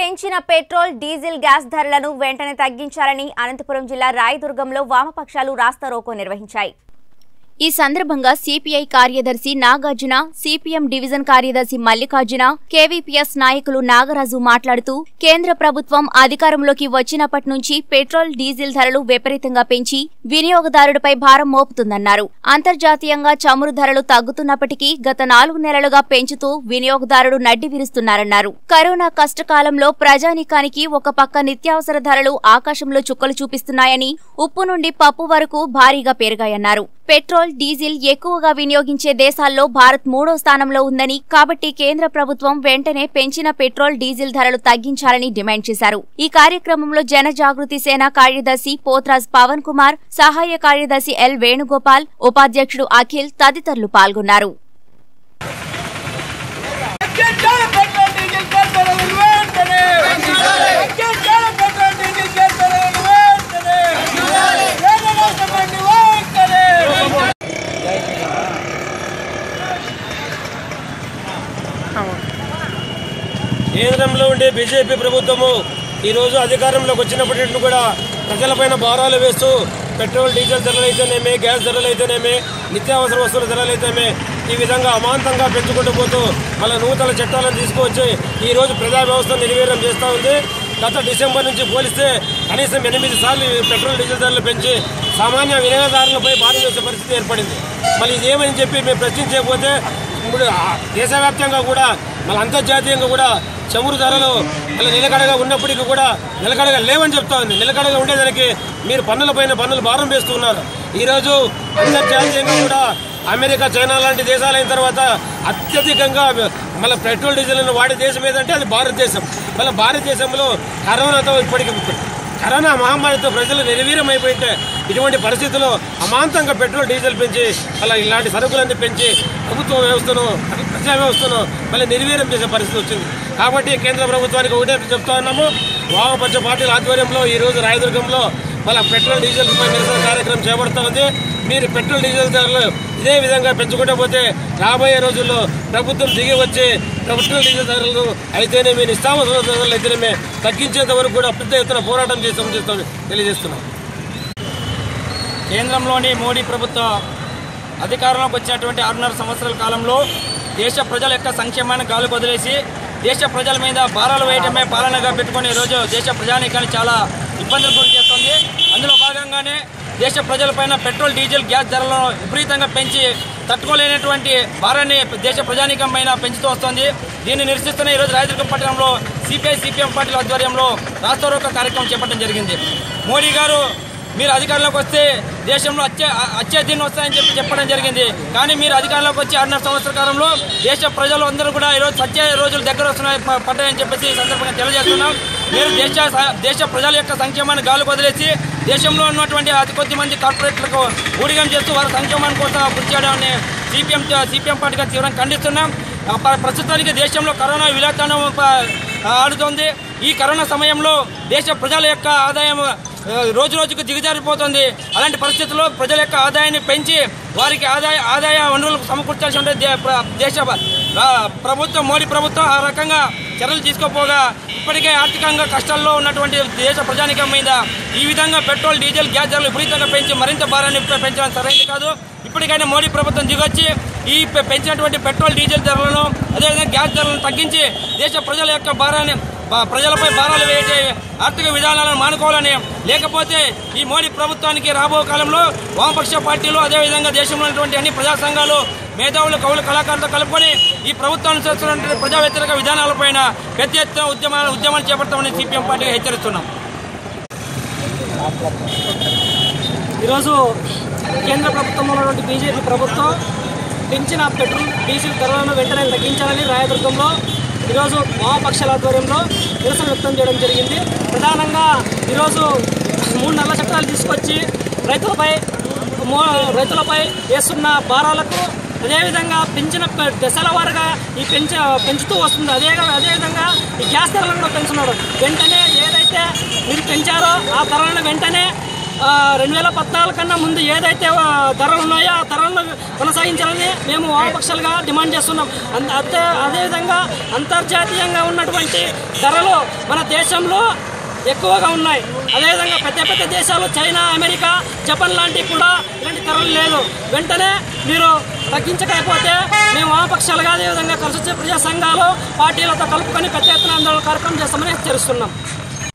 పెంచిన petrol diesel gas ధరలను వెంటనే తగ్గించాలని అనంతపురం జిల్లా రాయదుర్గంలో వామపక్షాలు రాస్తారోకో నిర్వహించాయి ఈ సందర్భంగా సిపిఐ కార్యదర్శి నాగార్జున సిపిఎం డివిజన్ కార్యదర్శి మల్లికార్జున కేవీపీఎస్ నాయకులు నాగరాజు మాట్లాడుతూ కేంద్ర ప్రభుత్వం అధికారంలోకి వచ్చినప్పటి నుంచి పెట్రోల్ డీజిల్ ధరలు విపరీతంగా పెంచి వినియోగదారుడిపై భారం మోపుతుందన్నారు అంతర్జాతీయంగా చమురు ధరలు తగ్గుతున్నప్పటికీ గత నాలుగు నెలలుగా పెంచుతూ వినియోగదారుడు నడ్డి విరుస్తున్నారన్నారు కరోనా కష్టకాలంలో ప్రజానీకానికి ఒక పక్క నిత్యావసర ధరలు ఆకాశంలో చుక్కలు చూపిస్తున్నాయని ఉప్పు నుండి పప్పు వరకు భారీగా పెరిగాయన్నారు పెట్రోల్ డీజిల్ ఎక్కువగా వినియోగించే దేశాల్లో భారత్ మూడో స్థానంలో ఉందని కాబట్టి కేంద్ర ప్రభుత్వం వెంటనే పెంచిన పెట్రోల్ డీజిల్ ధరలు తగ్గించాలని డిమాండ్ చేశారు ఈ కార్యక్రమంలో జన జాగృతి సేన కార్యదర్శి పోత్రాజ్ పవన్ కుమార్ సహాయ కార్యదర్శి ఎల్ వేణుగోపాల్ ఉపాధ్యక్షుడు అఖిల్ తదితరులు పాల్గొన్నారు ఎక్కించాలి పెట్రోల్ డీజిల్ గ్యాస్ ధరలు వెంటనే ఎక్కించాలి పెట్రోల్ డీజిల్ గ్యాస్ ధరలు వెంటనే కేంద్ర రాష్ట్రపతి వెంటనే కేంద్రంలో ఉండే బీజేపీ ప్రభుత్వము ఈరోజు అధికారంలోకి వచ్చినప్పటి నుండి కూడా ప్రజలపైన భారాలు వేస్తూ పెట్రోల్ డీజిల్ ధరలు అయితేనేమి గ్యాస్ ధరలు అయితేనేమి నిత్యావసర వస్తువుల ధరలు అయితేనేమి ఈ విధంగా అమాంతంగా పెంచుకుంటూ పోతూ మళ్ళీ నూతన చట్టాలను తీసుకువచ్చి ఈరోజు ప్రజా వ్యవస్థను నిర్వీర్యం చేస్తూ ఉంది గత డిసెంబర్ నుంచి పోలిస్తే కనీసం ఎనిమిది సార్లు ఈ పెట్రోల్ డీజిల్ ధరలు పెంచి సామాన్య వినియోగదారులపై భారీ వేసే పరిస్థితి ఏర్పడింది మళ్ళీ ఇదేమని చెప్పి మేము ప్రశ్నించకపోతే ఇప్పుడు ఆ దేశవ్యాప్తంగా కూడా మళ్ళీ అంతర్జాతీయంగా కూడా చమురు ధరలు మళ్ళీ నిలకడగా ఉన్నప్పటికీ కూడా నిలకడగా లేవని చెప్తా ఉంది నిలకడగా ఉండేదానికి మీరు పన్నులపైన పన్నులు భారం వేస్తున్నారు ఈరోజు అంతర్జాతీయంగా కూడా అమెరికా చైనా లాంటి దేశాలైన తర్వాత అత్యధికంగా మళ్ళీ పెట్రోల్ డీజిల్ను వాడే దేశం ఏదంటే అది భారతదేశం మళ్ళీ భారతదేశంలో కరోనాతో ఇప్పటికి కరోనా మహమ్మారితో ప్రజలు నిర్వీర్యం అయిపోయింటే ఇటువంటి పరిస్థితుల్లో అమాంతంగా పెట్రోల్ డీజిల్ పెంచి అలా ఇలాంటి సరుకులన్నీ పెంచి ప్రభుత్వ వ్యవస్థను ప్రజా వ్యవస్థను మళ్ళీ నిర్వీర్యం చేసే పరిస్థితి వచ్చింది కాబట్టి కేంద్ర ప్రభుత్వానికి ఒకటే చెప్తా ఉన్నాము వామపక్ష పార్టీల ఆధ్వర్యంలో ఈ రోజు రాయదుర్గంలో మళ్ళీ పెట్రోల్ డీజిల్ పై నిరసన కార్యక్రమం చేపడతా ఉంది మీరు పెట్రోల్ డీజిల్ ధరలు ఇదే విధంగా పెంచుకుంటూ పోతే రాబోయే రోజుల్లో ప్రభుత్వం దిగి వచ్చి పెట్రోల్ డీజిల్ ధరలు అయితేనేమి నిస్తావసర ధరలు అయితేనేమి తగ్గించేంత వరకు కూడా పెద్ద ఎత్తున పోరాటం చేస్తామని చెప్తామని తెలియజేస్తున్నాం కేంద్రంలోని మోడీ ప్రభుత్వ అధికారంలోకి వచ్చినటువంటి ఆరున్నర సంవత్సరాల కాలంలో దేశ ప్రజల యొక్క సంక్షేమాన్ని గాలి వదిలేసి దేశ ప్రజల మీద భారాలు వేయడమే పాలనగా పెట్టుకొని ఈరోజు దేశ ప్రజానీకాన్ని చాలా ఇబ్బందులు గురి చేస్తుంది అందులో భాగంగానే దేశ ప్రజలపైన పెట్రోల్ డీజిల్ గ్యాస్ ధరలను విపరీతంగా పెంచి తట్టుకోలేనటువంటి భారాన్ని దేశ ప్రజానీకం పైన పెంచుతూ వస్తుంది దీన్ని నిరసిస్తున్న ఈరోజు రాయదుర్గం పట్టణంలో సిపిఐ సిపిఎం పార్టీల ఆధ్వర్యంలో రాష్ట్రరోక కార్యక్రమం చేపట్టడం జరిగింది మోడీ గారు మీరు అధికారంలోకి వస్తే దేశంలో అచ్చే అచ్చే దిన్ వస్తాయని చెప్పి చెప్పడం జరిగింది కానీ మీరు అధికారంలోకి వచ్చి ఆరున్నర సంవత్సర కాలంలో దేశ ప్రజలు అందరూ కూడా ఈరోజు సత్య రోజులు దగ్గర వస్తున్నాయి ప- పడ్డాయని చెప్పేసి ఈ సందర్భంగా తెలియజేస్తున్నాం మీరు దేశ దేశ ప్రజల యొక్క సంక్షేమాన్ని గాలి వదిలేసి దేశంలో ఉన్నటువంటి అతి కొద్ది మంది కార్పొరేట్లకు ఊడిగం చేస్తూ వారి సంక్షేమాన్ని కోసం కృషి చేయడాన్ని సిపిఎం సిపిఎం పార్టీగా తీవ్రంగా ఖండిస్తున్నాం ఆ, ప్ర- ప్రస్తుతానికి దేశంలో కరోనా విలాతాండం ప- ఆడుతోంది ఈ కరోనా సమయంలో దేశ ప్రజల యొక్క ఆదాయం ఆ, రోజు రోజుకు దిగజారిపోతుంది అలాంటి పరిస్థితుల్లో ప్రజల యొక్క ఆదాయాన్ని పెంచి వారికి ఆదాయ ఆదాయ వనరులకు సమకూర్చాల్సి ఉంటే దే- ప్ర- దేశ ఆ, ప్రభుత్వం మోడీ ప్రభుత్వం ఆ రకంగా చర్యలు తీసుకోపోగా ఇప్పటికే ఆర్థికంగా కష్టాల్లో ఉన్నటువంటి దేశ ప్రజానికం మీద ఈ విధంగా పెట్రోల్ డీజిల్ గ్యాస్ ధరలు విపరీతంగా పెంచి మరింత భారాన్ని పె- పెంచడం సరైనది కాదు ఇప్పటికైనా మోడీ ప్రభుత్వం దిగొచ్చి ఈ పె- పెంచినటువంటి పెట్రోల్ డీజిల్ ధరలను అదేవిధంగా గ్యాస్ ధరలను తగ్గించి దేశ ప్రజల యొక్క భారాన్ని బ- ప్రజలపై భారాలు వేసే ఆర్థిక విధానాలను మానుకోవాలని లేకపోతే ఈ మోడీ ప్రభుత్వానికి రాబో కాలంలో వామపక్ష పార్టీలు అదేవిధంగా దేశంలో ఉన్నటువంటి అన్ని ప్రజా సంఘాలు మేధావులు కవులు కళాకారులతో కలుపుకొని ఈ ప్రభుత్వాన్ని చేస్తున్నటువంటి ప్రజా వ్యతిరేక విధానాలపైన పెద్ద ఎత్తున ఉద్యమాలు ఉద్యమాలు చేపడతామని సిపిఎం పార్టీగా హెచ్చరిస్తున్నాం ఈరోజు కేంద్ర ప్రభుత్వంలో ఉన్నటువంటి బీజేపీ ప్రభుత్వం పెంచిన పెట్రోల్ డీజిల్ ధరలను వెంటనే తగ్గించాలని రాయదుర్గంలో ఈరోజు వామపక్షాల ఆధ్వర్యంలో నిరసన వ్యక్తం చేయడం జరిగింది ప్రధానంగా ఈరోజు మూడు నెలల చట్టాలు తీసుకొచ్చి రైతులపై మో- రైతులపై వేస్తున్న భారాలకు అదేవిధంగా పెంచిన ప- దశల వారుగా ఈ పెంచ పెంచుతూ వస్తుంది అదే అదేవిధంగా ఈ గ్యాస్ ధరలను కూడా పెంచున్నాడు వెంటనే ఏదైతే మీరు పెంచారో ఆ ధరలను వెంటనే రెండు వేల పద్నాలుగు కన్నా ముందు ఏదైతే ఆ, ధరలు ఉన్నాయో ఆ ధరలను కొనసాగించాలని మేము వామపక్షాలుగా డిమాండ్ చేస్తున్నాం అన్- అదే అదేవిధంగా అంతర్జాతీయంగా ఉన్నటువంటి ధరలు మన దేశంలో ఎక్కువగా ఉన్నాయి అదేవిధంగా పెద్ద పెద్ద దేశాలు చైనా అమెరికా జపాన్ లాంటివి కూడా ఇలాంటి ధరలు లేదు వెంటనే మీరు తగ్గించకపోతే మేము వామపక్షాలుగా అదేవిధంగా కలిసి వచ్చే ప్రజా సంఘాలు పార్టీలతో కలుపుకొని పెద్ద ఎత్తున ఆందోళన కార్యక్రమం చేస్తామని హెచ్చరిస్తున్నాం